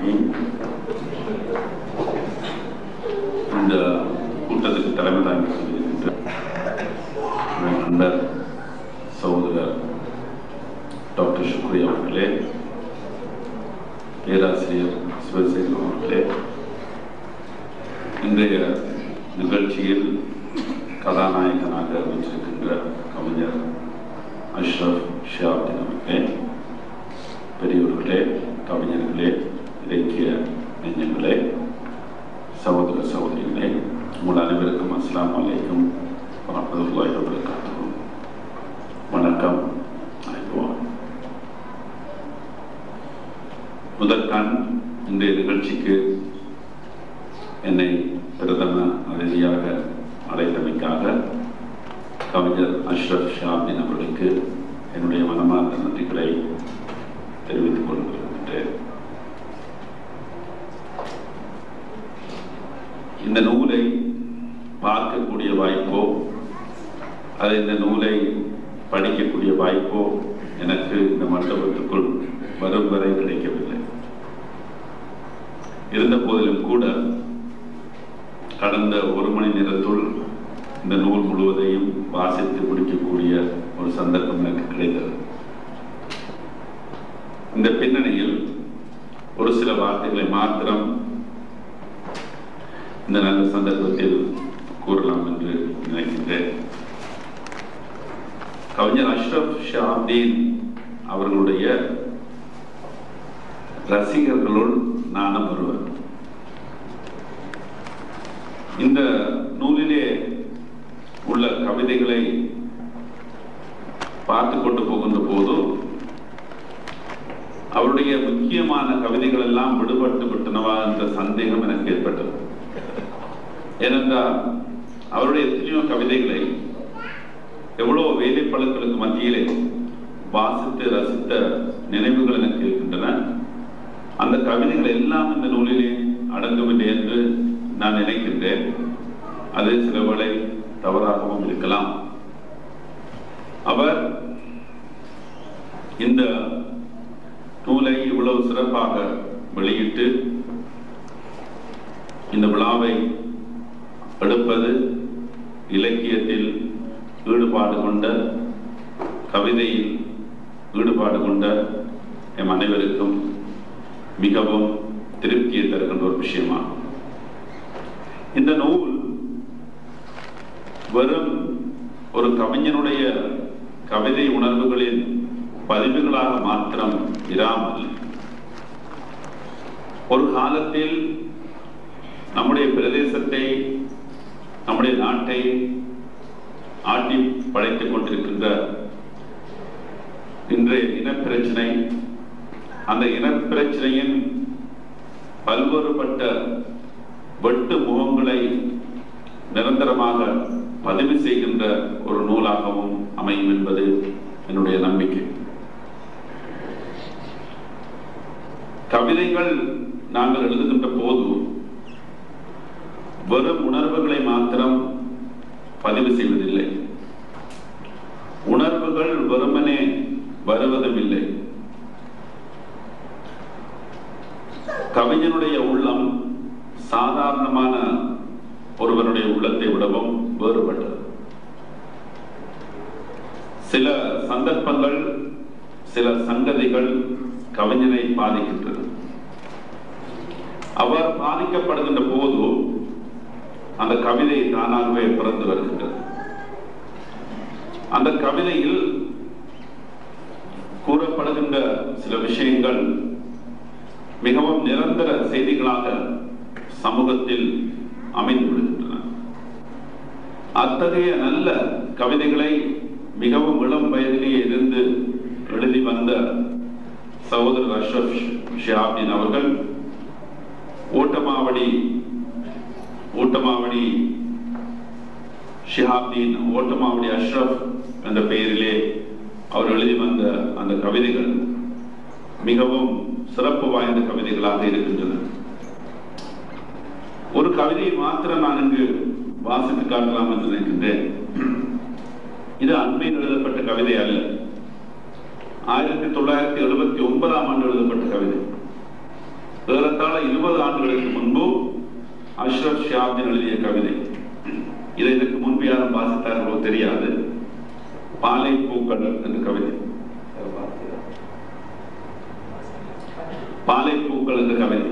الرحيم இந்த கூட்டத்துக்கு தலைமை தாங்கி கொண்டிருக்கின்ற என் நண்பர் சகோதரர் டாக்டர் சுக்ரி அவர்களே பேராசிரியர் சிவசேகர் அவர்களே இன்றைய நிகழ்ச்சியில் கதாநாயகனாக வச்சிருக்கின்ற கவிஞர் அஷ்ரஃப் ஷியாப்தின் அவர்களே பெரியவர்களே கவிஞர்களே இலக்கிய நெஞ்சங்களே சகோதர சகோதரிகளே உங்கள் அனைவருக்கும் அஸ்லாம் வலைக்கும் வரமத்துல்லாஹி வபரகாத்துஹு வணக்கம் ஐபோன் முதற்கண் இன்றைய நிகழ்ச்சிக்கு என்னை பிரதம அதிதியாக அழைத்தமைக்காக கவிஞர் அஷ்ரஃப் ஷாபின் அவர்களுக்கு என்னுடைய மனமார்ந்த நன்றிகளை தெரிவித்துக் கொள்கின்றேன் இந்த நூலை பார்க்கக்கூடிய வாய்ப்போ அது இந்த நூலை படிக்கக்கூடிய வாய்ப்போ எனக்கு இந்த மண்டபத்துக்குள் வரும் வரை கிடைக்கவில்லை இருந்த போதிலும் கூட கடந்த ஒரு மணி நேரத்துள் இந்த நூல் முழுவதையும் வாசித்து முடிக்கக்கூடிய ஒரு சந்தர்ப்பம் எனக்கு கிடைத்தது இந்த பின்னணியில் ஒரு சில வார்த்தைகளை மாத்திரம் இந்த நல்ல சந்தர்ப்பத்தில் கூறலாம் என்று நினைக்கின்றேன் கவிஞர் அஷ்ரப் ஷாதீன் அவர்களுடைய ரசிகர்களுள் நானும் ஒருவர் இந்த நூலிலே உள்ள கவிதைகளை பார்த்து கொண்டு போகின்ற போது அவருடைய முக்கியமான கவிதைகள் எல்லாம் விடுபட்டு விட்டனவா என்ற சந்தேகம் எனக்கு ஏற்பட்டது ஏனென்றால் அவருடைய எத்தனையோ கவிதைகளை எவ்வளவு வேலைப்பழுக்களுக்கு மத்தியிலே வாசித்து ரசித்த நினைவுகள் எனக்கு இருக்கின்றன அந்த கவிதைகள் எல்லாம் இந்த நூலிலே அடங்கவில்லை என்று நான் நினைக்கின்றேன் அது சில வேளை தவறாகவும் இருக்கலாம் அவர் இந்த நூலை இவ்வளவு சிறப்பாக வெளியிட்டு இந்த விழாவை எடுப்பது இலக்கியத்தில் ஈடுபாடு கொண்ட கவிதையில் ஈடுபாடு கொண்ட எம் அனைவருக்கும் மிகவும் திருப்தியை தருகின்ற ஒரு விஷயமாகும் இந்த நூல் வெறும் ஒரு கவிஞனுடைய கவிதை உணர்வுகளின் பதிவுகளாக மாத்திரம் இராமல் ஒரு காலத்தில் நம்முடைய பிரதேசத்தை நம்முடைய நாட்டை ஆட்டி படைத்துக் கொண்டிருக்கின்ற இன்றைய இனப்பிரச்சனை அந்த இனப்பிரச்சனையின் பல்வேறுபட்ட வெட்டு முகங்களை நிரந்தரமாக பதிவு செய்கின்ற ஒரு நூலாகவும் அமையும் என்பது என்னுடைய நம்பிக்கை கவிதைகள் நாங்கள் எழுதுகின்ற போது வெறும் உணர்வுகளை மாத்திரம் பதிவு செய்வதில்லை உணர்வுகள் வெறுமனே வருவதும் இல்லை கவிஞனுடைய உள்ளம் சாதாரணமான ஒருவனுடைய உள்ளத்தை விடவும் வேறுபட்டது சில சந்தர்ப்பங்கள் சில சங்கதிகள் கவிஞனை பாதிக்கின்றது அவர் பாதிக்கப்படுகின்ற போது அந்த கவிதை தானாகவே பிறந்து வருகின்றது அந்த கவிதையில் கூறப்படுகின்ற சில விஷயங்கள் மிகவும் நிரந்தர செய்திகளாக சமூகத்தில் அமைந்து விடுகின்றன அத்தகைய நல்ல கவிதைகளை மிகவும் இளம் வயதிலேயே இருந்து எழுதி வந்த சகோதரர் அஷ்ரப் ஷியாபின் அவர்கள் ஓட்டமாவடி ஓட்டமாவடி ஷிஹாப்தீன் ஓட்டமாவடி அஷ்ரப் என்ற பெயரிலே அவர் எழுதி வந்த அந்த கவிதைகள் மிகவும் சிறப்பு வாய்ந்த கவிதைகளாக இருக்கின்றன ஒரு கவிதையை மாத்திரம் நான் இங்கு வாசித்து காட்டலாம் என்று நினைக்கின்றேன் இது அண்மையில் எழுதப்பட்ட கவிதை அல்ல ஆயிரத்தி தொள்ளாயிரத்தி எழுபத்தி ஒன்பதாம் ஆண்டு எழுதப்பட்ட கவிதை ஏறத்தாழ இருபது ஆண்டுகளுக்கு முன்பு அஷ்ரப் ஷியாப்தின் எழுதிய கவிதை இதை இதற்கு முன்பு யாரும் வாசித்தார்களோ தெரியாது பாலை பூக்கள் என்ற கவிதை பாலை பூக்கள் என்ற கவிதை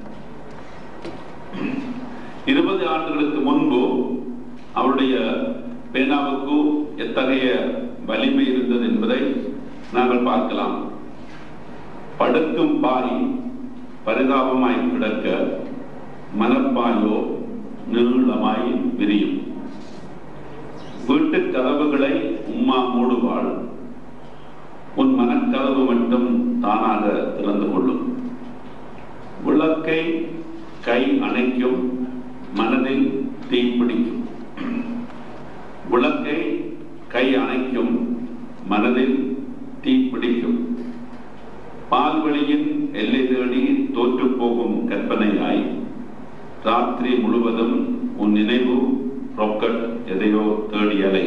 இருபது ஆண்டுகளுக்கு முன்பு அவருடைய பேனாவுக்கு எத்தகைய வலிமை இருந்தது என்பதை நாங்கள் பார்க்கலாம் படுக்கும் பாய் பரிதாபமாய் கிடக்க மனப்பாயோ நீளமாய் விரியும் வீட்டு கதவுகளை உம்மா மூடுவாள் உன் மனக்கதவு மட்டும் தானாக திறந்து கொள்ளும் விளக்கை கை அணைக்கும் மனதில் தீப்பிடிக்கும் விளக்கை கை அணைக்கும் மனதில் தீப்பிடிக்கும் பால்வெளியின் எல்லை தேடி தோற்று போகும் கற்பனையாய் ராத்திரி முழுவதும் உன் நினைவு ரொக்கட் எதையோ தேடி அலை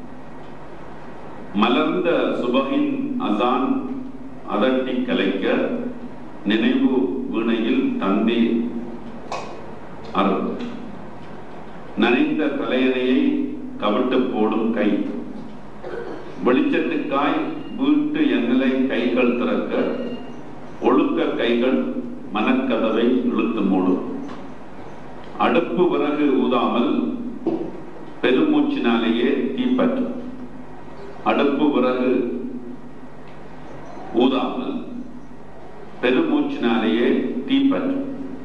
மலர்ந்த சுபகின் அசான் அதட்டி கலைக்க நினைவு வீணையில் தந்தி அருள் நனைந்த தலையணையை கவிட்டு போடும் கை வெளிச்சத்துக்காய் வீட்டு எண்ணலை கைகள் திறக்க ஒழுக்க கைகள் மனக்கதவை இழுத்து மூடும் அடுப்பு விறகு ஊதாமல் பெருமூச்சினாலேயே தீப்பற்றும் அடுப்பு விறகு ஊதாமல் பெருமூச்சினாலேயே தீப்பற்றும்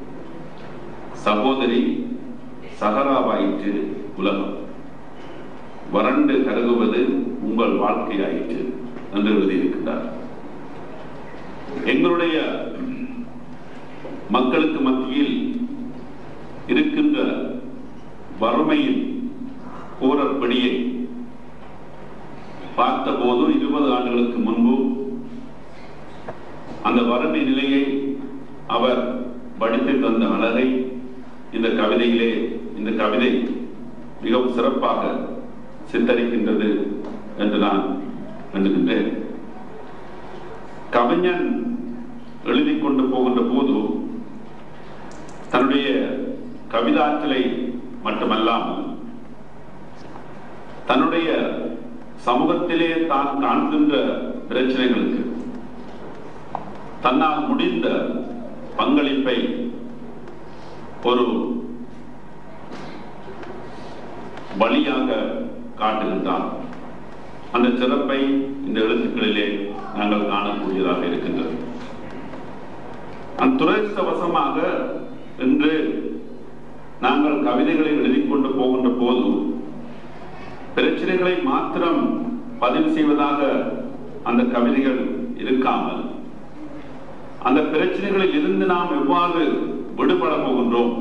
சகோதரி சகராவாயிற்று உலகம் வறண்டு கருகுவது உங்கள் வாழ்க்கையாயிற்று என்று எழுதியிருக்கிறார் எங்களுடைய மக்களுக்கு மத்தியில் இருக்கின்ற வறுமையின் கூறப்படியை பார்த்தபோது இருபது ஆண்டுகளுக்கு முன்பு அந்த வறுமை நிலையை அவர் படித்து தந்த அழகை இந்த கவிதையிலே இந்த கவிதை மிகவும் சிறப்பாக சித்தரிக்கின்றது என்று நான் எண்ணுகின்றேன் கவிஞன் எழுதி கொண்டு போகின்ற போது தன்னுடைய கவிதாற்றலை மட்டுமல்லாமல் தன்னுடைய சமூகத்திலே தான் காண்கின்ற பிரச்சனைகளுக்கு தன்னால் முடிந்த பங்களிப்பை ஒரு வழியாக காட்டுகின்றான் அந்த சிறப்பை இந்த எழுத்துக்களிலே நாங்கள் காணக்கூடியதாக இருக்கின்றது அந்த துரதிருஷ்டவசமாக இன்று நாங்கள் கவிதைகளை எழுதி கொண்டு போகின்ற போது பிரச்சனைகளை மாத்திரம் பதிவு செய்வதாக அந்த கவிதைகள் இருக்காமல் அந்த பிரச்சனைகளில் இருந்து நாம் எவ்வாறு விடுபட போகின்றோம்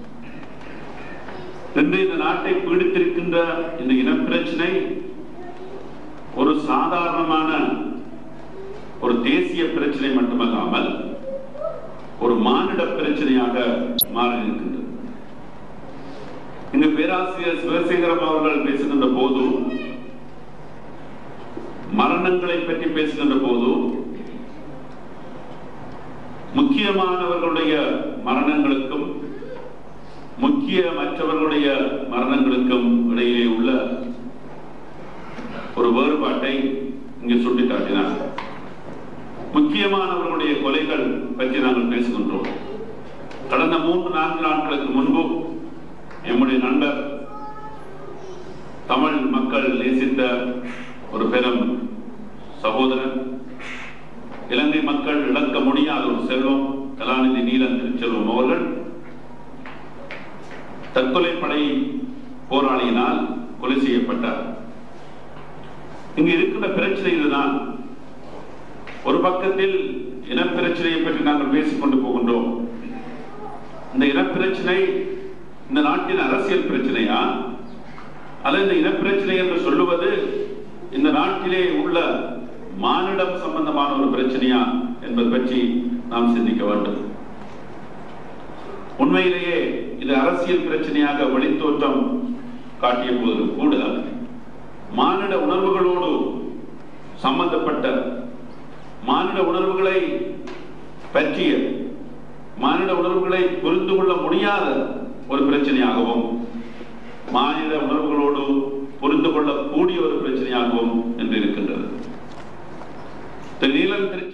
இன்று இந்த நாட்டை பீடித்திருக்கின்ற இந்த இனப்பிரச்சனை ஒரு சாதாரணமான ஒரு தேசிய பிரச்சனை மட்டுமல்லாமல் ஒரு மானிட பிரச்சனையாக மாறி இருக்கின்றது இங்கு பேராசிரியர் சிவசேகரம் அவர்கள் பேசுகின்ற போது மரணங்களை பற்றி பேசுகின்ற போது முக்கியமானவர்களுடைய மரணங்களுக்கும் முக்கியமற்றவர்களுடைய மரணங்களுக்கும் இடையிலே உள்ள ஒரு வேறுபாட்டை இங்கு சுட்டிக்காட்டினார் முக்கியமானவர்களுடைய கொலைகள் பற்றி நாங்கள் பேசுகின்றோம் கடந்த மூன்று நான்கு நாட்களுக்கு முன்பு எம்முடைய நண்பர் தமிழ் மக்கள் நேசித்த ஒரு பெரும் சகோதரன் இலங்கை மக்கள் இழக்க முடியாத ஒரு செல்வம் கலாநிதி நீலன் திருச்செல்வம் அவர்கள் தற்கொலை படை போராளியினால் கொலை செய்யப்பட்டார் இங்கு இருக்கின்ற பிரச்சனை இதுதான் ஒரு பக்கத்தில் இனப்பிரச்சனையை பற்றி நாங்கள் பேசிக் கொண்டு போகின்றோம் இந்த இனப்பிரச்சனை இந்த நாட்டின் அரசியல் பிரச்சனையா அல்லது இந்த இனப்பிரச்சனை என்று சொல்லுவது இந்த நாட்டிலே உள்ள மானிடம் சம்பந்தமான ஒரு பிரச்சனையா என்பது பற்றி நாம் சிந்திக்க வேண்டும் உண்மையிலேயே இது அரசியல் பிரச்சனையாக வெளித்தோற்றம் காட்டிய போதிலும் கூட மானிட உணர்வுகளோடு சம்பந்தப்பட்ட மானிட உணர்வுகளை பற்றிய உணர்வுகளை புரிந்து கொள்ள முடியாத ஒரு பிரச்சனையாகவும் மாநில உணர்வுகளோடு புரிந்து கொள்ளக்கூடிய ஒரு பிரச்சனையாகவும் என்று இருக்கின்றது இந்த நீலம்